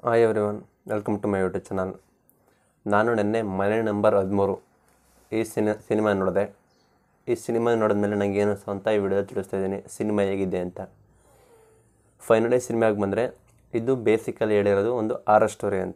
hi everyone welcome to my YouTube channel ನಾನು ನಿನ್ನೆ ಮನೆ ನಂಬರ್ ಹದಿಮೂರು ಈ ಸಿನಿ ಸಿನಿಮಾ ನೋಡಿದೆ ಈ ಸಿನಿಮಾ ನೋಡಿದ್ಮೇಲೆ ನನಗೆ ಏನು ಅಂತ ಈ ವಿಡಿಯೋ ತಿಳಿಸ್ತಾ ಇದ್ದೀನಿ ಸಿನಿಮಾ ಹೇಗಿದೆ ಅಂತ ಫೈನಲಿ ಸಿನಿಮಾಗೆ ಬಂದರೆ ಇದು ಬೇಸಿಕಲಿ ಹೇಳಿರೋದು ಒಂದು ಆರ್ ಸ್ಟೋರಿ ಅಂತ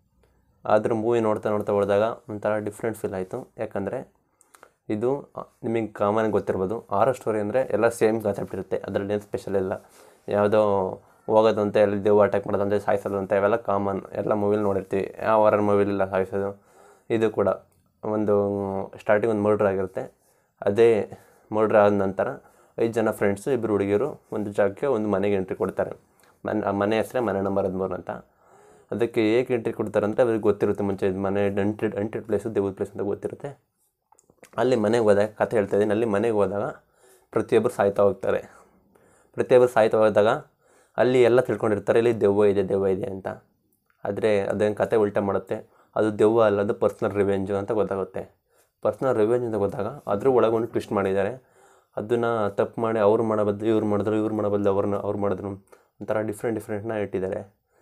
ಆದರೂ ಮೂವಿ ನೋಡ್ತಾ ನೋಡ್ತಾ ಹೋದಾಗ ಒಂಥರ ಡಿಫ್ರೆಂಟ್ ಫೀಲ್ ಆಯಿತು ಯಾಕಂದರೆ ಇದು ನಿಮಗೆ ಕಾಮನ್ ಗೊತ್ತಿರ್ಬೋದು ಆರ್ ಸ್ಟೋರಿ ಅಂದರೆ ಎಲ್ಲ ಸೇಮ್ ಕಾನ್ಸೆಪ್ಟ್ ಇರುತ್ತೆ ಅದರಲ್ಲಿ ಏನು ಸ್ಪೆಷಲ್ ಇಲ್ಲ ಯಾವುದೋ ಹೋಗೋದಂತೆ ಎಲ್ಲಿ ದೇವ್ ಅಟ್ಯಾಕ್ ಮಾಡೋದಂತೆ ಸಾಯಿಸೋದಂತೆ ಇವೆಲ್ಲ ಕಾಮನ್ ಎಲ್ಲ ಮೂವಿಲಿ ನೋಡಿರ್ತೀವಿ ಯಾವ ವಾರರ್ ಮೂವಿಲಿಲ್ಲ ಸಾಯಿಸೋದು ಇದು ಕೂಡ ಒಂದು ಸ್ಟಾರ್ಟಿಂಗ್ ಒಂದು ಮರ್ಡ್ರ್ ಆಗಿರುತ್ತೆ ಅದೇ ಮರ್ಡ್ರ್ ಆದ ನಂತರ ಐದು ಜನ ಫ್ರೆಂಡ್ಸು ಇಬ್ಬರು ಹುಡುಗಿಯರು ಒಂದು ಜಾಗಕ್ಕೆ ಒಂದು ಮನೆಗೆ ಎಂಟ್ರಿ ಕೊಡ್ತಾರೆ ಮನೆ ಆ ಮನೆ ಹೆಸರೇ ಮನೆ ನಂಬರ್ ಹದಿಮೂರು ಅಂತ ಅದಕ್ಕೆ ಏಕೆ ಎಂಟ್ರಿ ಕೊಡ್ತಾರೆ ಅಂದರೆ ಅವ್ರಿಗೆ ಗೊತ್ತಿರುತ್ತೆ ಮುಂಚೆ ಇದು ಮನೆ ಅಂಟೆಡ್ ಅಂಟೆಡ್ ಪ್ಲೇಸು ದೇವ್ರ ಪ್ಲೇಸ್ ಅಂತ ಗೊತ್ತಿರುತ್ತೆ ಅಲ್ಲಿ ಮನೆಗೆ ಹೋದಾಗ ಕತೆ ಹೇಳ್ತಾ ಇದ್ದೀನಿ ಅಲ್ಲಿ ಮನೆಗೆ ಹೋದಾಗ ಪ್ರತಿಯೊಬ್ಬರು ಸಾಯ್ತಾ ಹೋಗ್ತಾರೆ ಪ್ರತಿಯೊಬ್ಬರು ಸಾಯ್ತಾ ಹೋದಾಗ ಅಲ್ಲಿ ಎಲ್ಲ ತಿಳ್ಕೊಂಡಿರ್ತಾರೆ ಇಲ್ಲಿ ದೆವ್ವ ಇದೆ ದೆವ್ವ ಇದೆ ಅಂತ ಆದರೆ ಅದೇನು ಕತೆ ಉಲ್ಟಾ ಮಾಡುತ್ತೆ ಅದು ದೆವ್ವ ಅಲ್ಲ ಅದು ಪರ್ಸ್ನಲ್ ರಿವೆಂಜು ಅಂತ ಗೊತ್ತಾಗುತ್ತೆ ಪರ್ಸ್ನಲ್ ರಿವೆಂಜ್ ಅಂತ ಗೊತ್ತಾಗ ಅದ್ರ ಒಳಗೆ ಒಂದು ಟ್ವಿಸ್ಟ್ ಮಾಡಿದ್ದಾರೆ ಅದನ್ನು ತಪ್ಪು ಮಾಡಿ ಅವ್ರು ಮಾಡೋ ಬದಲು ಇವ್ರು ಮಾಡಿದ್ರು ಇವ್ರು ಮಾಡೋ ಬದಲು ಅವ್ರನ್ನ ಅವ್ರು ಮಾಡಿದ್ರು ಒಂಥರ ಡಿಫ್ರೆಂಟ್ ಡಿಫ್ರೆಂಟ್ನ ಇಟ್ಟಿದ್ದಾರೆ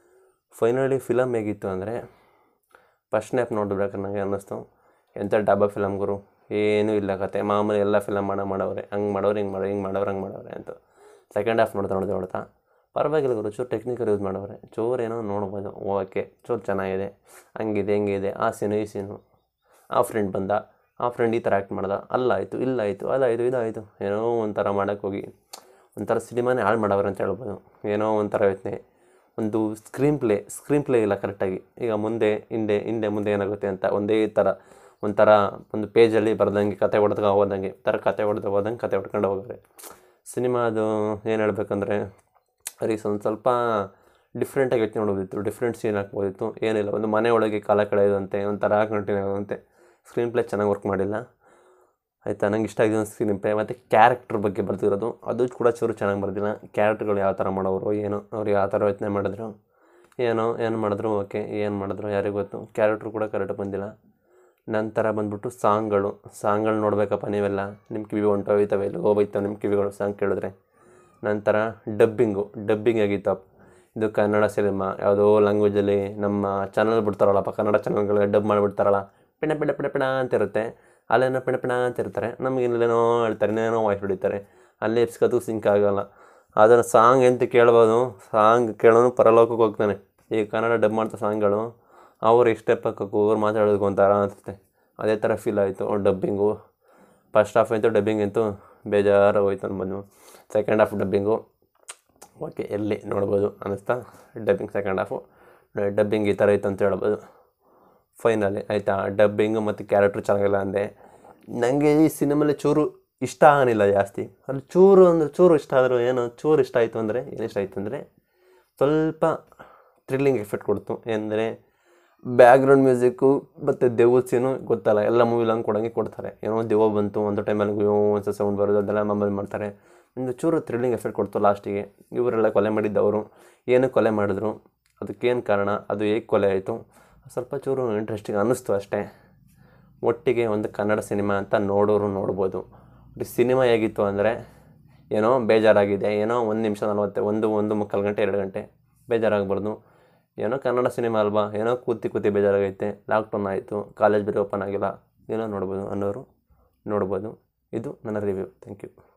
ಫೈನಲಿ ಫಿಲಮ್ ಹೇಗಿತ್ತು ಅಂದರೆ ಫಸ್ಟ್ ನ್ಯಾಪ್ ನೋಡ್ಬೇಕಾದ್ರೆ ನನಗೆ ಅನ್ನಿಸ್ತು ಎಂಥ ಡಬ್ಬಾ ಫಿಲಮ್ ಗುರು ಏನೂ ಇಲ್ಲ ಕತೆ ಮಾಮೂಲಿ ಎಲ್ಲ ಫಿಲಮ್ ಮಾಡೋ ಮಾಡವ್ರೆ ಹಂಗೆ ಮಾಡೋರು ಹಿಂಗೆ ಮಾಡೋ ಹಿಂಗೆ ಮಾಡೋರು ಹಂಗೆ ಮಾಡವ್ರೆ ಅಂತ ಸೆಕೆಂಡ್ ಹಾಫ್ ನೋಡ್ತಾ ನೋಡ್ತಾ ನೋಡ್ತಾ ಪರವಾಗಿಲ್ಲ ಗುರು ಚೂರು ಟೆಕ್ನಿಕಲ್ ಯೂಸ್ ಮಾಡವ್ರೆ ಚೂರು ಏನೋ ನೋಡ್ಬೋದು ಓಕೆ ಚೂರು ಚೆನ್ನಾಗಿದೆ ಹಂಗಿದೆ ಹೆಂಗಿದೆ ಆ ಸೀನು ಈ ಸೀನು ಆ ಫ್ರೆಂಡ್ ಬಂದ ಆ ಫ್ರೆಂಡ್ ಈ ಥರ ಆ್ಯಕ್ಟ್ ಮಾಡ್ದ ಅಲ್ಲಾಯಿತು ಇಲ್ಲಾಯಿತು ಅದಾಯಿತು ಇದಾಯಿತು ಏನೋ ಒಂಥರ ಮಾಡೋಕ್ಕೆ ಹೋಗಿ ಒಂಥರ ಸಿನಿಮಾನೇ ಹಾಳು ಮಾಡವ್ರೆ ಅಂತ ಹೇಳ್ಬೋದು ಏನೋ ಒಂಥರ ಯೋಚನೆ ಒಂದು ಸ್ಕ್ರೀನ್ ಪ್ಲೇ ಸ್ಕ್ರೀನ್ ಪ್ಲೇ ಇಲ್ಲ ಕರೆಕ್ಟಾಗಿ ಈಗ ಮುಂದೆ ಹಿಂದೆ ಹಿಂದೆ ಮುಂದೆ ಏನಾಗುತ್ತೆ ಅಂತ ಒಂದೇ ಥರ ಒಂಥರ ಒಂದು ಪೇಜಲ್ಲಿ ಬರ್ದಂಗೆ ಕತೆ ಹೊಡೆದಾಗ ಹೋದಂಗೆ ಥರ ಕತೆ ಹೊಡೆದು ಹೋದಂಗೆ ಕತೆ ಹೊಡ್ಕೊಂಡು ಹೋಗೋರೆ ಸಿನಿಮಾ ಅದು ಏನು ಹೇಳ್ಬೇಕಂದ್ರೆ ಅವ್ರಿಗೆ ಒಂದು ಸ್ವಲ್ಪ ಡಿಫ್ರೆಂಟಾಗಿ ಯೋಚನೆ ನೋಡೋದಿತ್ತು ಡಿಫ್ರೆಂಟ್ ಸೀನ್ ಹಾಕ್ಬೋದಿತ್ತು ಏನಿಲ್ಲ ಒಂದು ಮನೆ ಒಳಗೆ ಕಾಲ ಕಳೆಯೋದಂತೆ ಒಂಥರ ಕಂಟಿನ್ಯೂ ಆಗೋದಂತೆ ಸ್ಕ್ರೀನ್ ಪ್ಲೇ ಚೆನ್ನಾಗಿ ವರ್ಕ್ ಮಾಡಿಲ್ಲ ಆಯಿತಾ ನಂಗೆ ಇಷ್ಟ ಆಗಿದೆ ಸ್ಕ್ರೀನ್ ಪ್ಲೇ ಮತ್ತು ಕ್ಯಾರೆಕ್ಟ್ರ್ ಬಗ್ಗೆ ಬರ್ತಿರೋದು ಅದು ಕೂಡ ಚೂರು ಚೆನ್ನಾಗಿ ಬರ್ದಿಲ್ಲ ಕ್ಯಾರೆಕ್ಟ್ರುಗಳು ಯಾವ ಥರ ಮಾಡೋರು ಏನು ಅವ್ರು ಯಾವ ಥರ ಯೋಚನೆ ಮಾಡಿದ್ರು ಏನೋ ಏನು ಮಾಡಿದ್ರು ಓಕೆ ಏನು ಮಾಡಿದ್ರು ಯಾರಿಗೂ ಗೊತ್ತು ಕ್ಯಾರೆಕ್ಟ್ರು ಕೂಡ ಕರೆಕ್ಟ್ ಬಂದಿಲ್ಲ ನಂತರ ಬಂದ್ಬಿಟ್ಟು ಸಾಂಗ್ಗಳು ಸಾಂಗ್ಗಳು ನೋಡಬೇಕಪ್ಪ ನೀವೆಲ್ಲ ನಿಮ್ಮ ಕಿವಿ ಹೊಂಟೋಯ್ತವೆ ಇಲ್ಲಿ ಹೋಗ್ತವೆ ನಿಮ್ಮ ಕಿವಿಗಳು ಸಾಂಗ್ ಕೇಳಿದ್ರೆ ನಂತರ ಡಬ್ಬಿಂಗು ಡಬ್ಬಿಂಗ್ ಆಗಿತ್ತು ಇದು ಕನ್ನಡ ಸಿನಿಮಾ ಯಾವುದೋ ಲ್ಯಾಂಗ್ವೇಜಲ್ಲಿ ನಮ್ಮ ಚಾನಲ್ ಬಿಡ್ತಾರಲ್ಲಪ್ಪ ಕನ್ನಡ ಚಾನಲ್ಗಳಿಗೆ ಡಬ್ ಮಾಡಿಬಿಡ್ತಾರಲ್ಲ ಪಿಣ ಪಿಣ ಪಿಣ ಪಿಣ ಅಂತ ಇರುತ್ತೆ ಅಲ್ಲೇನೋ ಪಿಣ ಪಿಣ ಅಂತ ಇರ್ತಾರೆ ನಮಗೆ ಇಲ್ಲೇನೋ ಹೇಳ್ತಾರೆ ಇನ್ನೇನೋ ವಾಯ್ಸ್ ಹೊಡಿತಾರೆ ಅಲ್ಲಿ ಇರ್ಸ್ಕೋದು ಸಿಂಕ್ ಆಗೋಲ್ಲ ಅದನ್ನು ಸಾಂಗ್ ಎಂತ ಕೇಳ್ಬೋದು ಸಾಂಗ್ ಕೇಳೋನು ಪರಲೋಕಕ್ಕೆ ಹೋಗ್ತಾನೆ ಈ ಕನ್ನಡ ಡಬ್ ಮಾಡ್ತಾ ಸಾಂಗ್ಗಳು ಅವ್ರು ಎಷ್ಟು ಸ್ಟೆಪ್ ಹಾಕಬೇಕು ಅವ್ರು ಮಾತಾಡೋದಕ್ಕೆ ಒಂಥರ ಅನಿಸುತ್ತೆ ಅದೇ ಥರ ಫೀಲ್ ಆಯಿತು ಡಬ್ಬಿಂಗು ಫಸ್ಟ್ ಹಾಫ್ ಆಯಿತು ಡಬ್ಬಿಂಗ್ ಅಂತೂ ಬೇಜಾರು ಹೋಯ್ತು ಅನ್ಬೋದು ಸೆಕೆಂಡ್ ಹಾಫ್ ಡಬ್ಬಿಂಗು ಓಕೆ ಎಲ್ಲಿ ನೋಡ್ಬೋದು ಅನ್ನಿಸ್ತಾ ಡಬ್ಬಿಂಗ್ ಸೆಕೆಂಡ್ ಹಾಫು ಡಬ್ಬಿಂಗ್ ಈ ಥರ ಇತ್ತು ಅಂತ ಹೇಳ್ಬೋದು ಫೈನಲಿ ಆಯಿತಾ ಡಬ್ಬಿಂಗು ಮತ್ತು ಕ್ಯಾರೆಕ್ಟ್ರು ಚೆನ್ನಾಗಿಲ್ಲ ಅಂದೆ ನನಗೆ ಈ ಸಿನಿಮಲ್ಲಿ ಚೂರು ಇಷ್ಟ ಆಗಲಿಲ್ಲ ಜಾಸ್ತಿ ಅಲ್ಲಿ ಚೂರು ಅಂದರೆ ಚೂರು ಇಷ್ಟ ಆದರೂ ಏನು ಚೂರು ಇಷ್ಟ ಆಯಿತು ಅಂದರೆ ಏನು ಇಷ್ಟ ಆಯಿತು ಅಂದರೆ ಸ್ವಲ್ಪ ಥ್ರಿಲ್ಲಿಂಗ್ ಎಫೆಕ್ಟ್ ಕೊಡ್ತು ಅಂದರೆ ಬ್ಯಾಕ್ಗ್ರೌಂಡ್ ಮ್ಯೂಸಿಕ್ಕು ಮತ್ತು ದೆವ್ವದ ಸೀನು ಗೊತ್ತಲ್ಲ ಎಲ್ಲ ಮೂವಿಲಿ ಹಂಗೆ ಕೊಡೋಂಗೆ ಕೊಡ್ತಾರೆ ಏನೋ ದೆವ್ವ ಬಂತು ಒಂದು ಟೈಮಲ್ಲಿ ಒಂದು ಸೌಂಡ್ ಬರೋದು ಅದೆಲ್ಲ ಮಾಮೂಲಿ ಮಾಡ್ತಾರೆ ಒಂದು ಚೂರು ಥ್ರಿಲ್ಲಿಂಗ್ ಎಫೆಕ್ಟ್ ಕೊಡ್ತು ಲಾಸ್ಟಿಗೆ ಇವರೆಲ್ಲ ಕೊಲೆ ಮಾಡಿದ್ದವರು ಏನು ಕೊಲೆ ಮಾಡಿದ್ರು ಅದಕ್ಕೇನು ಕಾರಣ ಅದು ಹೇಗೆ ಕೊಲೆ ಆಯಿತು ಸ್ವಲ್ಪ ಚೂರು ಇಂಟ್ರೆಸ್ಟಿಂಗ್ ಅನ್ನಿಸ್ತು ಅಷ್ಟೇ ಒಟ್ಟಿಗೆ ಒಂದು ಕನ್ನಡ ಸಿನಿಮಾ ಅಂತ ನೋಡೋರು ನೋಡ್ಬೋದು ಸಿನಿಮಾ ಹೇಗಿತ್ತು ಅಂದರೆ ಏನೋ ಬೇಜಾರಾಗಿದೆ ಏನೋ ಒಂದು ನಿಮಿಷ ನಲ್ವತ್ತು ಒಂದು ಒಂದು ಮುಕ್ಕಾಲು ಗಂಟೆ ಎರಡು ಗಂಟೆ ಬೇಜಾರಾಗ್ಬಾರ್ದು ಏನೋ ಕನ್ನಡ ಸಿನಿಮಾ ಅಲ್ವಾ ಏನೋ ಕೂತಿ ಕೂತಿ ಬೇಜಾರಾಗೈತೆ ಲಾಕ್ಡೌನ್ ಆಯಿತು ಕಾಲೇಜ್ ಬೇರೆ ಓಪನ್ ಆಗಿಲ್ಲ ಏನೋ ನೋಡ್ಬೋದು ಅನ್ನೋರು ನೋಡ್ಬೋದು ಇದು ನನ್ನ ರಿವ್ಯೂ ಥ್ಯಾಂಕ್ ಯು